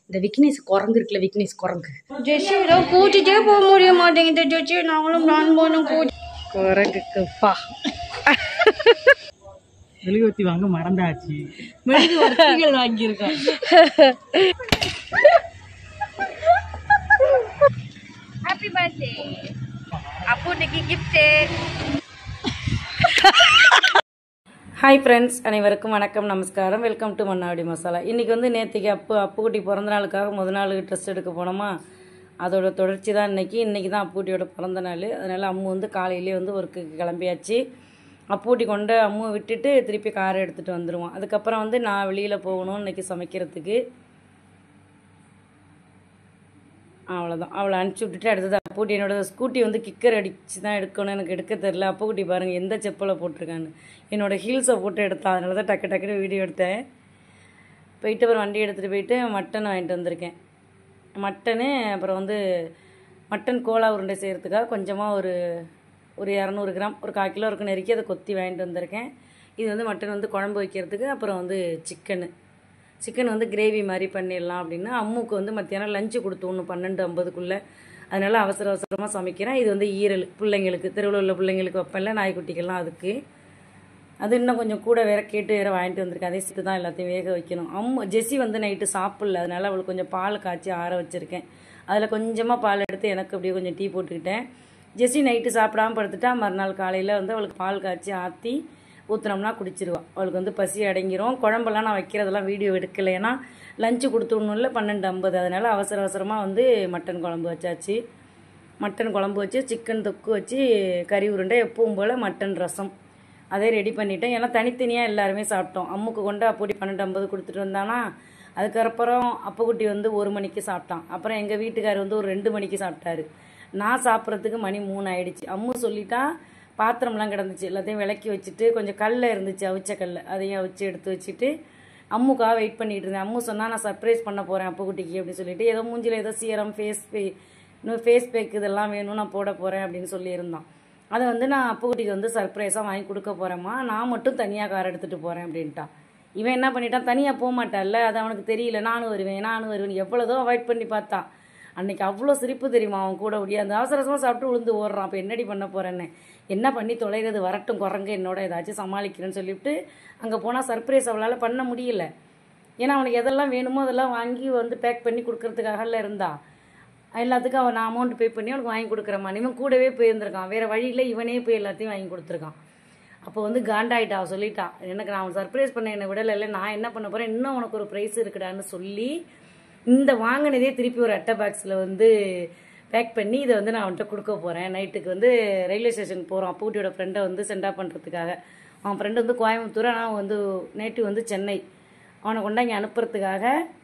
இந்த விக்னேஷ் குரங்கு இருக்குல்ல விக்னேஷ் குரங்கு ஜெஸ்ஸி ஏதோ கூட்டிட்டே போக முடிய மாட்டேங்குது ஜெஸ்ஸி நாங்களும் பிளான் பண்ணோம் கூட்டி குரங்குக்குப்பா மெழுகுவத்தி வாங்க மறந்தாச்சு மெழுகு வர்த்திகள் வாங்கியிருக்கோம் ஹாப்பி பர்த்டே அப்போ இன்னைக்கு கிஃப்ட் ஹாய் ஃப்ரெண்ட்ஸ் அனைவருக்கும் வணக்கம் நமஸ்காரம் வெல்கம் டு மன்னாடி மசாலா இன்றைக்கி வந்து நேற்றுக்கு அப்பு அப்புக்குட்டி பிறந்த நாளுக்காக முத நாள் ட்ரெஸ் எடுக்க போனோமா அதோட தொடர்ச்சி தான் இன்றைக்கி இன்றைக்கி தான் அப்புக்குட்டியோட பிறந்த நாள் அதனால் அம்மு வந்து காலையிலே வந்து ஒர்க்குக்கு கிளம்பியாச்சு அப்புக்குட்டி கொண்டு அம்மு விட்டுட்டு திருப்பி காரை எடுத்துகிட்டு வந்துடுவோம் அதுக்கப்புறம் வந்து நான் வெளியில் போகணும் இன்றைக்கி சமைக்கிறதுக்கு அவ்வளோதான் அவளை அனுப்பிச்சி விட்டுட்டு அடுத்தது அப்பூட்டி என்னோட ஸ்கூட்டி வந்து கிக்கர் அடித்து தான் எடுக்கணும் எனக்கு எடுக்க தெரில அப்பூட்டி பாருங்கள் எந்த செப்பலை போட்டிருக்கான்னு என்னோட ஹீல்ஸை போட்டு எடுத்தேன் அதனால தான் டக்கு டக்குன்னு வீடியோ எடுத்தேன் போயிட்டு அப்புறம் வண்டி எடுத்துகிட்டு போயிட்டு மட்டன் வாங்கிட்டு வந்திருக்கேன் மட்டனு அப்புறம் வந்து மட்டன் கோலா உருண்டை செய்கிறதுக்காக கொஞ்சமாக ஒரு ஒரு இரநூறு கிராம் ஒரு கால் கிலோ இருக்கு நெருக்கி அதை கொத்தி வாங்கிட்டு வந்திருக்கேன் இது வந்து மட்டன் வந்து குழம்பு வைக்கிறதுக்கு அப்புறம் வந்து சிக்கனு சிக்கன் வந்து கிரேவி மாதிரி பண்ணிடலாம் அப்படின்னு அம்முக்கு வந்து மத்தியானம் லஞ்சு கொடுத்து ஒன்று பன்னெண்டு ஐம்பதுக்குள்ளே அதனால் அவசர அவசரமாக சமைக்கிறேன் இது வந்து ஈரல் பிள்ளைங்களுக்கு தெருவில் உள்ள பிள்ளைங்களுக்கு வைப்பேன்ல நாய்க்குட்டிக்கெல்லாம் அதுக்கு அது இன்னும் கொஞ்சம் கூட வேற கேட்டு வேற வாங்கிட்டு வந்திருக்கேன் அதே சேர்த்து தான் எல்லாத்தையும் வேக வைக்கணும் அம்மா ஜெஸ்ஸி வந்து நைட்டு சாப்பிடல அதனால அவளுக்கு கொஞ்சம் பால் காய்ச்சி ஆற வச்சுருக்கேன் அதில் கொஞ்சமாக பால் எடுத்து எனக்கு அப்படியே கொஞ்சம் டீ போட்டுக்கிட்டேன் ஜெஸ்ஸி நைட்டு சாப்பிடாம படுத்துட்டா மறுநாள் காலையில் வந்து அவளுக்கு பால் காய்ச்சி ஆற்றி ஊற்றுனோம்னா குடிச்சிருவா அவளுக்கு வந்து பசி அடங்கிரும் குழம்பெல்லாம் நான் வைக்கிறதெல்லாம் வீடியோ எடுக்கல ஏன்னா லஞ்சு கொடுத்துடணும்ல பன்னெண்டு ஐம்பது அதனால் அவசர அவசரமாக வந்து மட்டன் குழம்பு வச்சாச்சு மட்டன் குழம்பு வச்சு சிக்கன் தொக்கு வச்சு கறி உருண்டை எப்பவும் போல் மட்டன் ரசம் அதே ரெடி பண்ணிட்டேன் ஏன்னா தனித்தனியாக எல்லாருமே சாப்பிட்டோம் அம்முக்கு கொண்டு அப்படி பன்னெண்டு ஐம்பது கொடுத்துட்டு வந்தானா அதுக்கப்புறம் அப்பக்குட்டி வந்து ஒரு மணிக்கு சாப்பிட்டான் அப்புறம் எங்கள் வீட்டுக்கார் வந்து ஒரு ரெண்டு மணிக்கு சாப்பிட்டாரு நான் சாப்பிட்றதுக்கு மணி மூணு ஆயிடுச்சு அம்மு சொல்லிட்டா பாத்திரம்லாம் கிடந்துச்சு எல்லாத்தையும் விளக்கி வச்சுட்டு கொஞ்சம் கல்ல இருந்துச்சு அவிச்ச கல்ல அதையும் அவிச்சு எடுத்து வச்சுட்டு அம்முக்காக வெயிட் பண்ணிட்டு இருந்தேன் அம்மு சொன்னால் நான் சர்ப்ரைஸ் பண்ண போகிறேன் அப்புக்குட்டிக்கு அப்படின்னு சொல்லிட்டு ஏதோ மூஞ்சில் ஏதோ சீரம் ஃபேஸ் பே இன்னும் ஃபேஸ் பேக் இதெல்லாம் வேணும் நான் போட போகிறேன் அப்படின்னு சொல்லியிருந்தான் அதை வந்து நான் அப்புக்குட்டிக்கு வந்து சர்ப்ரைஸாக வாங்கி கொடுக்க போகிறேம்மா நான் மட்டும் தனியாக கார் எடுத்துகிட்டு போகிறேன் அப்படின்ட்டான் இவன் என்ன பண்ணிட்டான் தனியாக போக மாட்டான்ல அது அவனுக்கு தெரியல நானும் வருவேன் நானும் வருவேன் எவ்வளோதோ அவாய்ட் பண்ணி பார்த்தான் அன்னைக்கு அவ்வளோ சிரிப்பு தெரியுமா அவன் கூட முடியாது அந்த அவசர அவசரமாக சாப்பிட்டு விழுந்து ஓடுறான் அப்போ என்னடி பண்ண போகிறேன்னு என்ன பண்ணி தொலைகிறது வரட்டும் குரங்கு என்னோட ஏதாச்சும் சமாளிக்கிறேன்னு சொல்லிவிட்டு அங்கே போனால் சர்ப்ரைஸ் அவளால் பண்ண முடியல ஏன்னா அவனுக்கு எதெல்லாம் வேணுமோ அதெல்லாம் வாங்கி வந்து பேக் பண்ணி கொடுக்கறதுக்காகல இருந்தா எல்லாத்துக்கும் அவன் நான் அமௌண்ட் பே பண்ணி அவனுக்கு வாங்கி கொடுக்குறேம்மா இவன் கூடவே போயிருந்திருக்கான் வேறு வழியில் இவனே போய் எல்லாத்தையும் வாங்கி கொடுத்துருக்கான் அப்போ வந்து காண்டாயிட்டா அவ சொல்லிட்டா எனக்கு நான் அவன் சர்ப்ரைஸ் பண்ண என்னை விடலை நான் என்ன பண்ண போகிறேன் இன்னும் உனக்கு ஒரு ப்ரைஸ் இருக்குடான்னு சொல்லி இந்த வாங்கினதே திருப்பி ஒரு அட்டை பாக்ஸில் வந்து பேக் பண்ணி இதை வந்து நான் அவன்கிட்ட கொடுக்க போகிறேன் நைட்டுக்கு வந்து ரயில்வே ஸ்டேஷனுக்கு போகிறோம் அப்பூட்டியோட ஃப்ரெண்டை வந்து சென்டாப் பண்ணுறதுக்காக அவன் ஃப்ரெண்டு வந்து கோயம்புத்தூர் ஆனால் அவன் வந்து நேட்டிவ் வந்து சென்னை அவனை கொண்டா இங்கே அனுப்புறதுக்காக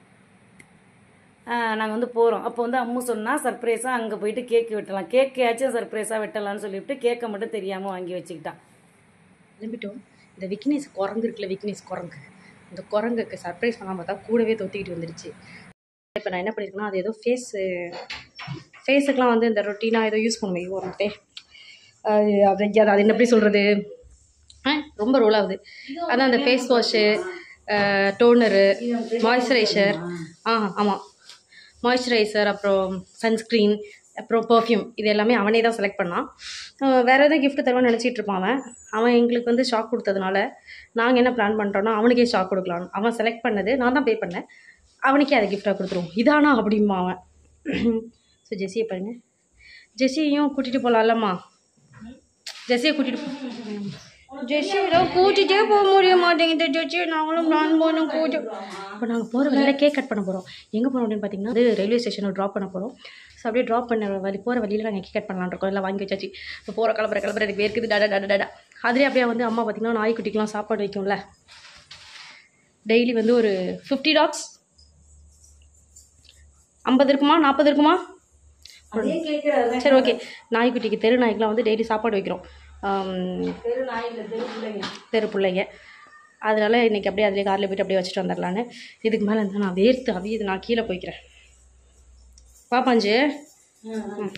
நாங்கள் வந்து போகிறோம் அப்போ வந்து அம்மு சொன்னால் சர்ப்ரைஸாக அங்கே போயிட்டு கேக்கு வெட்டலாம் கேக்கையாச்சும் சர்ப்ரைஸாக வெட்டலாம்னு சொல்லிவிட்டு கேக்கை மட்டும் தெரியாமல் வாங்கி வச்சுக்கிட்டான் கிளம்பிட்டோம் இந்த விக்னேஷ் குரங்கு இருக்குல்ல விக்னேஷ் குரங்கு இந்த குரங்குக்கு சர்ப்ரைஸ் பண்ணாமல் பார்த்தா கூடவே தொத்திக்கிட்டு வந்துடுச்சு இப்போ நான் என்ன பண்ணியிருக்கேன்னா அது ஏதோ ஃபேஸு ஃபேஸுக்கெலாம் வந்து இந்த ரொட்டீனாக ஏதோ யூஸ் பண்ணுவேன் வரட்டே அது அது அது அது என்ன எப்படி சொல்கிறது ஆ ரொம்ப ரோல் ஆகுது அதான் அந்த ஃபேஸ் வாஷு டோனரு மாய்ஸ்சரைசர் ஆ ஆமாம் மாய்ஸ்சரைசர் அப்புறம் சன்ஸ்க்ரீன் அப்புறம் பர்ஃப்யூம் இது எல்லாமே அவனே தான் செலக்ட் பண்ணான் அஹ் வேற எதாவது gift தருவான்னு நினச்சிட்டு இருப்பான் அவன் அவன் எங்களுக்கு வந்து ஷாக் கொடுத்ததுனால நாங்கள் என்ன பிளான் பண்ணுறோன்னா அவனுக்கே ஷாக் கொடுக்கலாம் அவன் செலக்ட் பண்ணது நான் தான் பே பண்ணேன் அவனுக்கே அதை கிஃப்டாக கொடுத்துருவோம் இதானா அப்படிமா அவன் ஸோ ஜெஸ்ஸியை பாருங்க ஜெஸ்ஸியையும் கூட்டிகிட்டு போகலாம்லம்மா ஜெஸ்ஸியை கூட்டிகிட்டு ஜெஸ்ஸி ஏதோ கூட்டிட்டே போக முடிய மாட்டேங்குது ஜெஸ்ஸி நாங்களும் பிளான் பண்ணோம் கூட்டி இப்போ நாங்கள் போகிற வழியில் கேக் கட் பண்ண போகிறோம் எங்கே போகிறோம் அப்படின்னு பார்த்தீங்கன்னா அது ரயில்வே ஸ்டேஷனில் ட்ராப் பண்ண போகிறோம் ஸோ அப்படியே ட்ராப் பண்ண வழி போகிற வழியில் நாங்கள் கேக் கட் பண்ணலான்னு இருக்கோம் எல்லாம் வாங்கி வச்சாச்சு இப்போ போகிற கிளம்புற கிளம்புற எனக்கு வேர்க்குது டட டட டட அதுலேயே அப்படியே வந்து அம்மா பார்த்தீங்கன்னா நாய்க்குட்டிக்கெலாம் சாப்பாடு வைக்கும்ல டெய்லி வந்து ஒரு ஃபிஃப்டி டாக்ஸ் ஐம்பது இருக்குமா நாற்பது இருக்குமா சரி ஓகே நாய்க்குட்டிக்கு தெரு நாய்க்கெலாம் வந்து டெய்லி சாப்பாடு வைக்கிறோம் ஆம், தெரு பிள்ளைங்க அதனால இன்னைக்கு அப்படியே அதிலே காரில் போயிட்டு அப்படியே வச்சுட்டு வந்துடலான்னு இதுக்கு மேலே இருந்தால் நான் வேர்த்து அவியது நான் கீழே போய்க்கிறேன் பாப்பாஞ்சு ம்.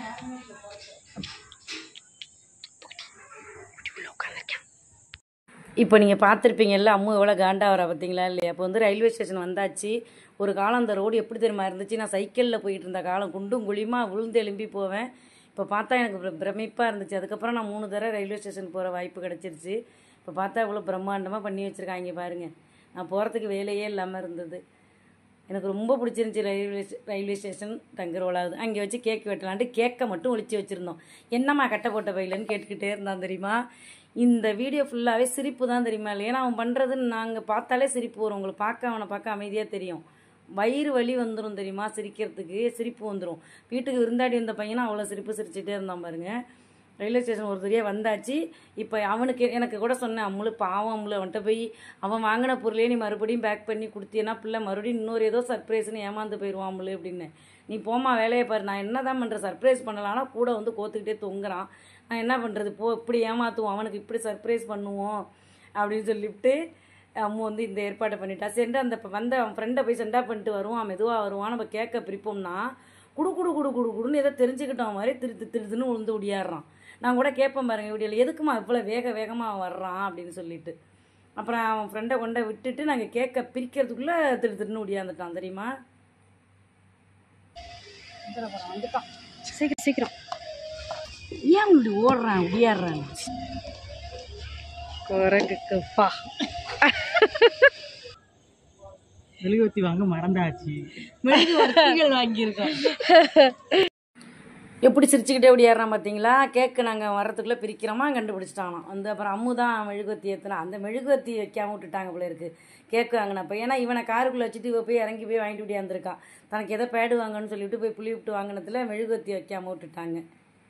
உள்ள உட்காந்துருக்கேன் இப்போ நீங்கள் பார்த்துருப்பீங்கல்ல அம்மு எவ்வளோ காண்டா வரா பார்த்தீங்களா இல்லையா இப்போ வந்து ரயில்வே ஸ்டேஷன் வந்தாச்சு ஒரு காலம் அந்த ரோடு எப்படி தெரியுமா இருந்துச்சு நான் சைக்கிளில் போயிட்டு இருந்த காலம் குண்டும் குழியுமா விழுந்து எழும்பி போவேன் இப்போ பார்த்தா எனக்கு பிர- பிரமிப்பாக இருந்துச்சு அதுக்கப்புறம் நான் மூணு தடவை ரயில்வே ஸ்டேஷன் போகிற வாய்ப்பு கிடச்சிருச்சு இப்போ பார்த்தா இவ்வளோ பிரம்மாண்டமாக பண்ணி வச்சுருக்காங்க பாருங்கள் நான் போகிறதுக்கு வேலையே இல்லாமல் இருந்தது எனக்கு ரொம்ப பிடிச்சிருந்துச்சி ரயில்வே ஸ்டே- ரயில்வே ஸ்டேஷன் தங்கரோலாவது அங்கே வச்சு கேக் வெட்டலான்ட்டு கேக்கை மட்டும் ஒளிச்சு வச்சுருந்தோம் என்னம்மா கட்டை போட்ட பையிலன்னு கேட்டுக்கிட்டே இருந்தான் தெரியுமா இந்த வீடியோ ஃபுல்லாகவே சிரிப்பு தான் தெரியுமா இல்லையா ஏன்னா அவன் பண்ணுறது நாங்கள் பார்த்தாலே சிரிப்பு வரும் உங்களுக்கு பார்க்க அவனை பார்க்க அமைதியாக தெரியும் வயிறு வலி வந்துடும் தெரியுமா சிரிக்கிறதுக்கு சிரிப்பு வந்துடும் வீட்டுக்கு விருந்தாடி வந்த பையனும் அவ்வளோ சிரிப்பு சிரிச்சுட்டே இருந்தான் பாருங்க ரயில்வே ஸ்டேஷன் ஒரு தடவை வந்தாச்சு இப்போ அவனுக்கு எனக்கு கூட சொன்னேன் அம்முளு பாவம் அம்முளு அவன்கிட்ட போய் அவன் வாங்கின பொருளே நீ மறுபடியும் பேக் பண்ணி கொடுத்தீன்னா பிள்ளை மறுபடியும் இன்னொரு ஏதோ சர்ப்ரைஸ்னு ஏமாந்து போயிடுவான் அம்முளு அப்படின்னு நீ போமா வேலையை பாரு நான் என்ன தான் பண்ணுறேன் சர்ப்ரைஸ் பண்ணலாம்னா கூட வந்து கோத்துக்கிட்டே தொங்குறான் நான் என்ன பண்ணுறது போ இப்படி ஏமாற்றுவோம் அவனுக்கு இப்படி சர்ப்ரைஸ் பண்ணுவோம் அப்படின்னு சொல்லிவிட்டு அம்மு வந்து இந்த ஏற்பாட்டை பண்ணிட்டா சென்று அந்த ப- வந்த அவன் ஃப்ரெண்டை போய் சென்டா பண்ணிட்டு வருவான் மெதுவாக வருவான் நம்ம கேட்க பிரிப்போம்னா குடு குடு குடு குடு குடுன்னு ஏதோ தெரிஞ்சுக்கிட்டோம் மாதிரி திருத்து திருத்துன்னு உளுந்து ஒடியாடுறான் நான் கூட கேட்பேன் பாருங்க வீடியோவில் எதுக்குமா இவ்வளோ வேக வேகமாக வர்றான் அப்படின்னு சொல்லிட்டு அப்புறம் அவன் ஃப்ரெண்டை கொண்ட விட்டுட்டு நாங்கள் கேட்க பிரிக்கிறதுக்குள்ளே திரு திருன்னு ஒடியாந்துட்டான் தெரியுமா வந்துட்டான் சீக்கிரம் சீக்கிரம் ஏன் இப்படி ஓடுறான் ஒடியாடுறான் குரங்குக்குப்பா மெழுகுவத்தி வாங்க மறந்தாச்சு வாங்கியிருக்கோம் எப்படி சிரிச்சுக்கிட்டே ஓடியாடுறான் பார்த்தீங்களா கேக்கு நாங்கள் வர்றதுக்குள்ளே பிரிக்கிறோமா கண்டுபிடிச்சிட்டாங்களாம் வந்து அப்புறம் அம்மு தான் மெழுகுவத்தி ஏற்றினா அந்த மெழுகுவத்தி வைக்காம விட்டுட்டாங்க போல இருக்கு கேக்கு வாங்கினப்ப ஏன்னா இவனை காருக்குள்ளே வச்சுட்டு இவ போய் இறங்கி போய் வாங்கிட்டு ஓடியாந்துருக்கான் தனக்கு எதை பேடு வாங்கன்னு சொல்லிட்டு போய் புளி விட்டு வாங்கினதுல மெழுகுவத்தி வைக்காம விட்டுட்டாங்க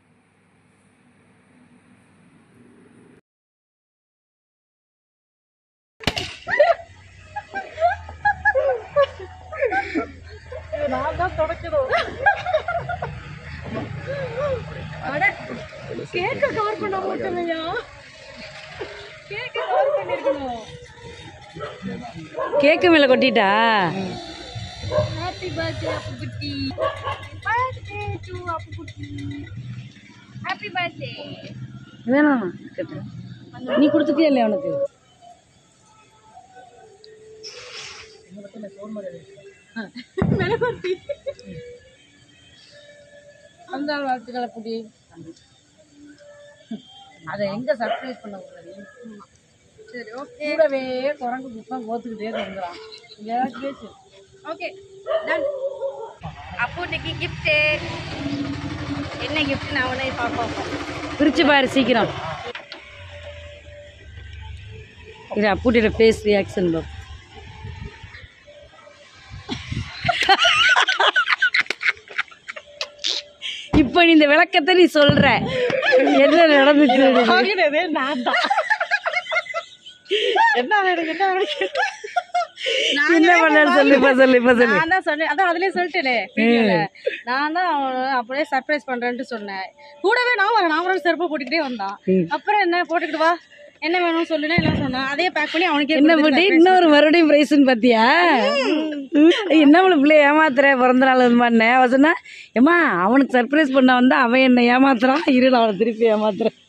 கேக்க கவர் பண்ண மாட்டேனையா கேக்க கவர் பண்ணிருக்கணும் கேக்கு மேலே கொட்டிட்டா ஹாப்பி பர்த்டே அப்பு குட்டி பர்த்டே டு அப்பு குட்டி ஹாப்பி பர்த்டே வேணாம் நீ கொடுத்துட்டியா இல்லையா அவனுக்கு அந்த வாழ்த்துக்களை புடி அதை எங்க சர்ப்ரைஸ் பண்ண கூடாது சரி ஓகே கூடவே குரங்கு குப்பம் கோத்துக்கிட்டே தந்துறான் ஏதாச்சும் பேசு ஓகே டன் அப்போ இன்னைக்கு gift என்ன gift நான் அவனே பார்ப்போம் பிரிச்சு பாரு சீக்கிரம் இது அப்புட்டியோட ஃபேஸ் ரியாக்ஷன் பாப் இப்போ நீ இந்த விளக்கத்தை நீ சொல்ற என்ன நடந்துச்சு வாங்கினதே நான் தான் என்ன வேணும் என்ன வேணும் கேட்டா, என்ன பண்ணாரு சொல்லு இப்ப சொல்லு இப்ப சொல்லு நான் தான் சொன்னேன் அதான் அதுலயே சொல்லிட்டேனே வீடியோல நான் தான் அவனை அப்படியே சர்ப்ரைஸ் பண்றேன்ட்டு சொன்னேன் கூடவே நான் வரேன் நான் ஒரு செருப்பு போட்டுக்கிட்டே வந்தான் அப்புறம் என்ன போட்டுக்கிட்டு வா என்ன வேணும்னு சொல்லுனா எல்லாம் சொன்னான் அதே பேக் பண்ணி அவனுக்கே என்ன கொடுத்து போட்டு இன்னொரு மறுபடியும் பிரைஸ்ன்னு பாத்தியா என்ன அவளை பிள்ளை ஏமாத்துற பிறந்த நாள் இது பண்ண அவ சொன்னா ஏமா அவனுக்கு சர்ப்ரைஸ் பண்ண வந்தா அவன் என்ன ஏமாத்துறான் இரு நான் அவனை திருப்பி ஏமாத்துறேன்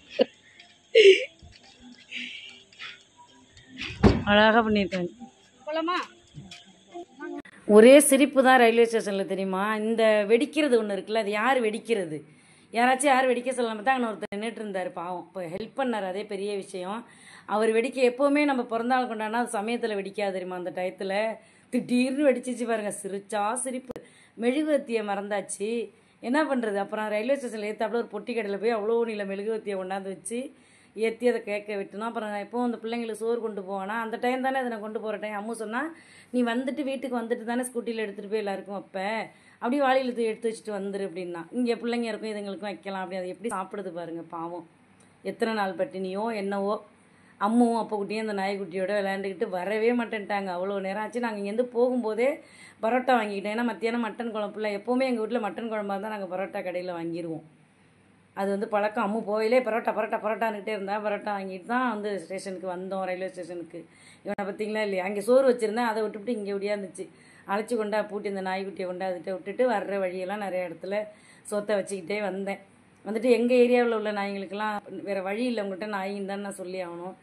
அழகா பண்ணியிருக்காங்க போலாமா ஒரே சிரிப்பு தான் ரயில்வே ஸ்டேஷனில் தெரியுமா இந்த வெடிக்கிறது ஒன்று இருக்குல்ல அது யார் வெடிக்கிறது யாராச்சும் யார் வெடிக்க சொல்லலாம் பார்த்தா அங்கே ஒருத்தர் நின்றுட்டு இருந்தார் பாவம் இப்போ ஹெல்ப் பண்ணார் அதே பெரிய விஷயம் அவர் வெடிக்க எப்போவுமே நம்ம பிறந்தநாள் கொண்டாடினா அது சமயத்தில் வெடிக்காது தெரியுமா அந்த டயத்தில் திடீர்னு வெடிச்சிச்சு பாருங்க சிரிச்சா சிரிப்பு மெழுகுவத்தியை மறந்தாச்சு என்ன பண்ணுறது அப்புறம் ரயில்வே ஸ்டேஷனில் ஏற்றாப்புல ஒரு பொட்டி கடையில் போய் அவ்வளோ நீள மெழுகுவத்தியை கொண்டாந்து வச்சு ஏற்றி அதை கேட்க விட்டணும் அப்புறம் நான் எப்போ அந்த பிள்ளைங்களுக்கு சோறு கொண்டு போவேனா அந்த டைம் தானே அதை நான் கொண்டு போகிற டைம் அம்மு சொன்னா நீ வந்துட்டு வீட்டுக்கு வந்துட்டு தானே ஸ்கூட்டியில் எடுத்துகிட்டு போய் எல்லாருக்கும் வைப்ப அப்படியே வாளியில் தூக்கி எடுத்து வச்சுட்டு வந்துரு அப்படின்னா இங்கே பிள்ளைங்க இருக்கும் இதுங்களுக்கும் வைக்கலாம் அப்படி அதை எப்படி சாப்பிடுது பாருங்க பாவம் எத்தனை நாள் பட்டினியோ என்னவோ அம்முவும் அப்போ குட்டியும் அந்த நாய்க்குட்டியோட விளையாண்டுக்கிட்டு வரவே மாட்டேன்ட்டாங்க அவ்வளோ நேரம் ஆச்சு நாங்கள் இங்கேருந்து போகும்போதே பரோட்டா வாங்கிக்கிட்டோம் ஏன்னா மத்தியானம் மட்டன் குழம்புல எப்போவுமே எங்கள் வீட்டில் மட்டன் குழம்பா தான் நாங்கள் பரோட்டா கடையில் வாங்கிடுவோம் அது வந்து பழக்கம் அம்மு போயிலே பரோட்டா பரோட்டா பரோட்டான்னுட்டே இருந்தா பரோட்டா வாங்கிட்டு தான் வந்து ஸ்டேஷனுக்கு வந்தோம் ரயில்வே ஸ்டேஷனுக்கு இவனை பார்த்தீங்களா இல்லையா அங்கே சோறு வச்சுருந்தேன் அதை விட்டுவிட்டு இங்கே ஒடியாந்துச்சு அழைச்சி கொண்டா பூட்டி இந்த நாய்க்குட்டியை கொண்டா அதுகிட்ட விட்டுட்டு வர்ற வழியெல்லாம் நிறைய இடத்துல சொத்தை வச்சுக்கிட்டே வந்தேன் வந்துட்டு எங்கள் ஏரியாவில் உள்ள நாய்ங்களுக்கெல்லாம் வேறு வழி இல்லை உங்கள்கிட்ட நாயின்னு தான் நான் சொல்லி ஆகணும்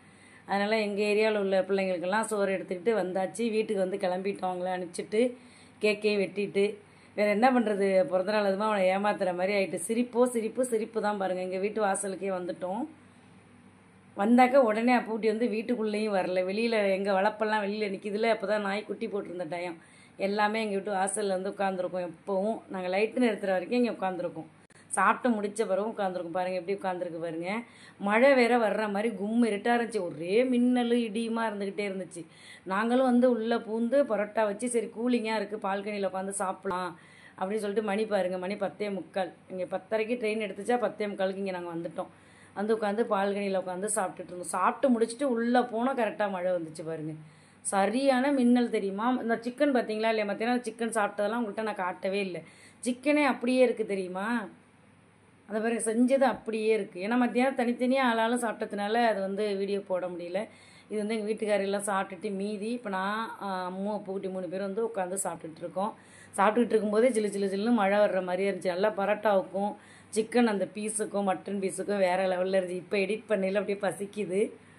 அதனால் எங்கள் ஏரியாவில் உள்ள பிள்ளைங்களுக்கெல்லாம் சோறு எடுத்துக்கிட்டு வந்தாச்சு வீட்டுக்கு வந்து கிளம்பிட்டோம் அவங்கள அனுப்பிச்சிட்டு கேக்கையும் வெட்டிட்டு வேறு என்ன பண்ணுறது பிறந்த நாள் அதுமா அவனை ஏமாத்துற மாதிரி ஆயிட்டு சிரிப்போ சிரிப்பு சிரிப்பு தான் பாருங்கள் எங்கள் வீட்டு வாசலுக்கே வந்துட்டோம் வந்தாக்க உடனே அப்பூட்டி வந்து வீட்டுக்குள்ளேயும் வரல வெளியில் எங்கள் வளப்பெல்லாம் வெளியில் நிற்கிதுல அப்போ தான் நாய் குட்டி போட்டிருந்த டைம் எல்லாமே எங்கள் வீட்டு வாசலில் வந்து உட்காந்துருக்கோம் எப்போவும் நாங்கள் லைட்டு நிறுத்துற வரைக்கும் இங்கே உட்காந்துருக்கோம் சாப்பிட்டு முடிச்ச பிறகு உட்காந்துருக்கும் பாருங்கள் எப்படி உட்காந்துருக்கு பாருங்க மழை வேற வர்ற மாதிரி கும் இருட்டாக இருந்துச்சு ஒரே மின்னல் இடியுமா இருந்துக்கிட்டே இருந்துச்சு நாங்களும் வந்து உள்ளே பூந்து பரோட்டா வச்சு சரி கூலிங்காக இருக்குது பால்கனியில் உட்காந்து சாப்பிடலாம் அப்படின்னு சொல்லிட்டு மணி பாருங்கள் மணி பத்தே முக்கால் இங்கே பத்தரைக்கு ட்ரெயின் எடுத்துச்சா பத்தே முக்காலுக்கு இங்கே நாங்கள் வந்துட்டோம் வந்து உட்காந்து பால்கனியில் உட்காந்து சாப்பிட்டுட்டு இருந்தோம் சாப்பிட்டு முடிச்சுட்டு உள்ளே போனால் கரெக்டாக மழை வந்துச்சு பாருங்கள் சரியான மின்னல் தெரியுமா இந்த சிக்கன் பார்த்தீங்களா இல்லையா மத்தியானம் சிக்கன் சாப்பிட்டதெல்லாம் உங்கள்கிட்ட நான் காட்டவே இல்லை சிக்கனே அப்படியே இருக்குது தெரியுமா அந்த மாதிரி செஞ்சது அப்படியே இருக்குது ஏன்னா மத்தியானம் தனித்தனியாக ஆளாலும் சாப்பிட்டதுனால அது வந்து வீடியோ போட முடியல இது வந்து எங்கள் வீட்டுக்காரெல்லாம் சாப்பிட்டுட்டு மீதி இப்போ நான் ஆஹ், அம்மு பூக்குட்டி மூணு பேர் வந்து உட்காந்து சாப்பிட்டுட்டு இருக்கோம் சாப்பிட்டுட்டு இருக்கும்போதே ஜிலு ஜிலு ஜில்லுன்னு மழை வர்ற மாதிரியே இருந்துச்சு நல்லா பரோட்டாவுக்கும் சிக்கன் அந்த பீஸுக்கும் மட்டன் பீஸுக்கும் வேறு லெவலில் இருந்துச்சு இப்போ எடிட் பண்ணையில் அப்படியே பசிக்குது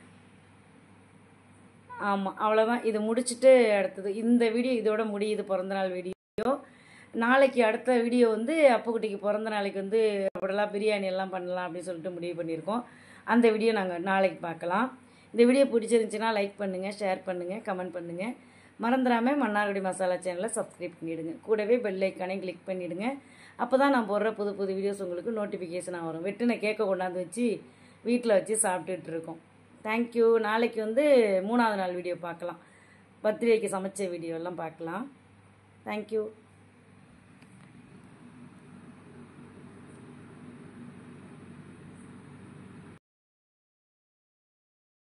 ஆமாம் அவ்வளோதான் இது முடிச்சுட்டு அடுத்தது இந்த வீடியோ இதோட முடியுது பிறந்தநாள் வீடியோ நாளைக்கு அடுத்த வீடியோ வந்து அப்புக்குட்டிக்கு பிறந்த நாளைக்கு வந்து அப்படிலாம் பிரியாணி எல்லாம் பண்ணலாம் அப்படின்னு சொல்லிட்டு முடிவு பண்ணியிருக்கோம் அந்த வீடியோ நாங்கள் நாளைக்கு பார்க்கலாம் இந்த வீடியோ பிடிச்சிருந்துச்சுன்னா லைக் பண்ணுங்கள் ஷேர் பண்ணுங்கள் கமெண்ட் பண்ணுங்கள் மறந்துடாமல் மன்னார்குடி மசாலா சேனலை சப்ஸ்கிரைப் பண்ணிவிடுங்க கூடவே பெல் ஐக்கானையும் கிளிக் பண்ணிவிடுங்க அப்போ தான் நான் போடுற புது புது வீடியோஸ் உங்களுக்கு நோட்டிஃபிகேஷனாக வரும் வெட்டின கேக்கை கொண்டாந்து வச்சு வீட்டில் வச்சு சாப்பிட்டுட்டு இருக்கோம் தேங்க்யூ நாளைக்கு வந்து மூணாவது நாள் வீடியோ பார்க்கலாம் பர்த்டேக்கு சமைச்ச வீடியோ எல்லாம் பார்க்கலாம் தேங்க்யூ